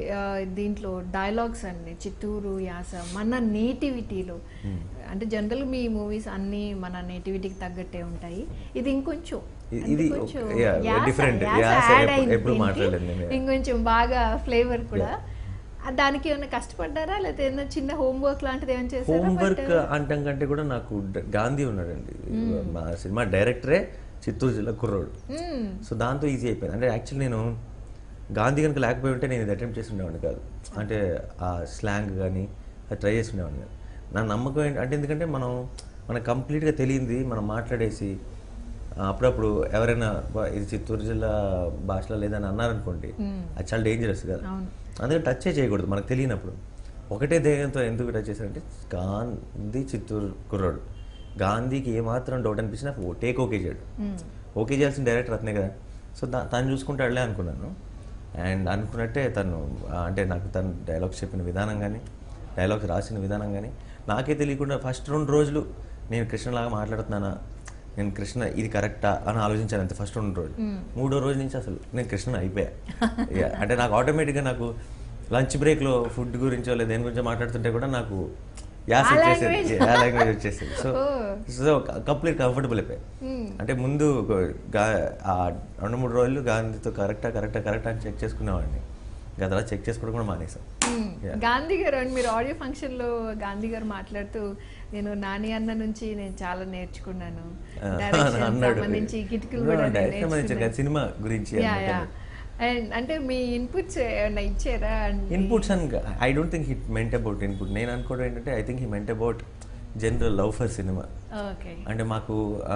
ఆ, దీంట్లో డైలాగ్స్ అన్ని చిత్తూరు యాస మన నేటివిటీలో అంటే జనరల్ మీ మూవీస్ అన్ని మన నేటివిటీకి తగ్గట్టే ఉంటాయి ఇది ఇంకొంచెం ఇది- అంటే ఇది కొంచెం ఒక- yeah, యాస- different. యాస యాస add ఎప్పుడు- అయింది ఎప్పుడు దీనికి. మాట్లాడలేదు నేను. ఇంకొంచెం బాగా ఫ్లేవర్ కూడా ఆ, దానికి ఏమైనా కష్టపడ్డారా లేకపోతే ఏమైనా చిన్న హోంవర్క్ లాంటిది ఏమైనా చేశారా హోంవర్క్ But, అంటాం కంటే కూడా నాకు డ- గాంధీ ఉన్నాడండి మా సినిమా డైరెక్టరే చిత్తూరు జిల్లా కుర్రోడు మ్మ్. సో దాంతో ఈజీ అయిపోయింది అంటే యాక్చువల్లీ నేను గాంధీ కనుక లేకపోయి ఉంటే నేను ఇది అటెంప్ట్ చేసి ఉండేవాడిని కాదు అంటే ఆ స్లాంగ్ కానీ అది ట్రై చేసి ఉండేవాడిని కాదు నా నమ్మకం ఏంటి అంటే ఎందుకంటే మనం మనకు కంప్లీట్గా తెలియంది మనం మాట్లాడేసి ఆ, అప్పుడప్పుడు ఎవరైనా "బా, ఇది చిత్తూరు జిల్లా భాషలో లేదని అన్నారనుకోండి అది చాలా డేంజరస్ కదా అవును. అందుకే టచ్ చేయకూడదు మనకు తెలియనప్పుడు ఒకటే ధైర్యంతో ఎందుకు టచ్ చేశారంటే గాంధీ చిత్తూరు కుర్రాడు గాంధీకి ఏమాత్రం డౌట్ అనిపించినా టేక్ ఓకే చేయడు ఓకే చేయాల్సిన డైరెక్టర్ అతనే కదా సో దా తను చూసుకుంటాడులే అనుకున్నాను అండ్ అనుకున్నట్టే తను ఆ, అంటే నాకు తను డైలాగ్స్ చెప్పిన విధానం కానీ డైలాగ్స్ రాసిన విధానం కానీ నాకే తెలియకుండా ఫస్ట్ రెండు రోజులు నేను కృష్ణలాగా మాట్లాడుతున్నానా నేను కృష్ణ ఇది కరెక్టా అని ఆలోచించాను అంతే ఫస్ట్ రెండు రోజులు మూడో రోజు నుంచి అసలు నేను కృష్ణ అయిపోయా Yeah, అంటే నాకు ఆటోమేటిక్గా నాకు లంచ్ బ్రేక్లో ఫుడ్ గురించో లేదా దేని గురించో మాట్లాడుతుంటే కూడా నాకు యాస్ ఆ వచ్చేసేది language. ఆ లాంగ్వేజ్ వచ్చేసింది సో సో కంప్లీట్ కంఫర్టబుల్ అయిపోయాయి అంటే ముందు గో- గా- ఆ రెండు మూడు రోజులు గాంధీతో కరెక్టా కరెక్టా కరెక్టా అని చెక్ చేసుకునేవాడిని ఇంకా తర్వాత చెక్ చేసుకోవడం కూడా మానేసాం మ్మ్. గాంధీ గారు అండ్ మీరు ఆడియో ఫంక్షన్ లో గాంధీ గారు మాట్లాడుతూ నేను నాని అన్న నుంచి నేను చాలా నేర్చుకున్నాను ఆ, Direction అన్నాడు సంబంధించి కిటికీలు No, కూడా నేను direction సంబంధించి నేర్చుకున్నాను. కాదు, సినిమా గురించి యా యా అండ్ అంటే మీ ఇన్పుట్స్ ఏమైనా ఇచ్చారా And ఇన్పుట్స్ అని I don't think he meant about input నేను అనుకోవడం ఏంటంటే I think he meant about general love for cinema okay అంటే మాకు ఆ,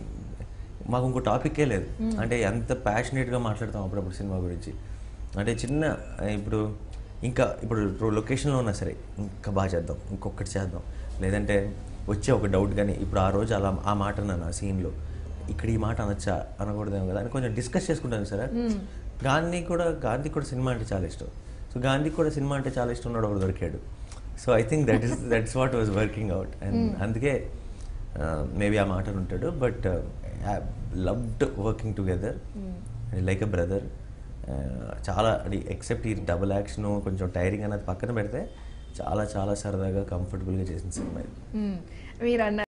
మాకు ఇంకో టాపిక్కే లేదు అంటే ఎంత ప్యాషనేట్గా మాట్లాడతాం అప్పుడప్పుడు సినిమా గురించి అంటే చిన్న ఇప్పుడు ఇంకా ఇప్పుడు లొకేషన్లో ఉన్నా సరే ఇంకా బాగా చేద్దాం ఇంకొకటి చేద్దాం లేదంటే వచ్చే ఒక డౌట్ కానీ ఇప్పుడు ఆ రోజు అలా ఆ మాట అన్నాను ఆ సీన్లో ఇక్కడ ఈ మాట అనొచ్చా అనకూడదేమో కదా అని కొంచెం డిస్కస్ చేసుకుంటాను సార్ గాంధీ కూడా గాంధీ కూడా సినిమా అంటే చాలా ఇష్టం సో గాంధీ కూడా సినిమా అంటే చాలా ఇష్టం ఉన్నాడు ఒకడు దొరికాడు so I think that is that's what was working out and అందుకే మేబీ ఆ మాట ఉంటాడు but loved working together like a brother చాలా ఎక్సెప్ట్ ఈ డబుల్ యాక్షన్ కొంచెం టైరింగ్ అనేది పక్కన పెడితే చాలా చాలా సరదాగా కంఫర్టబుల్గా చేసిన సినిమా ఇది మ్మ్. మీరు అన్న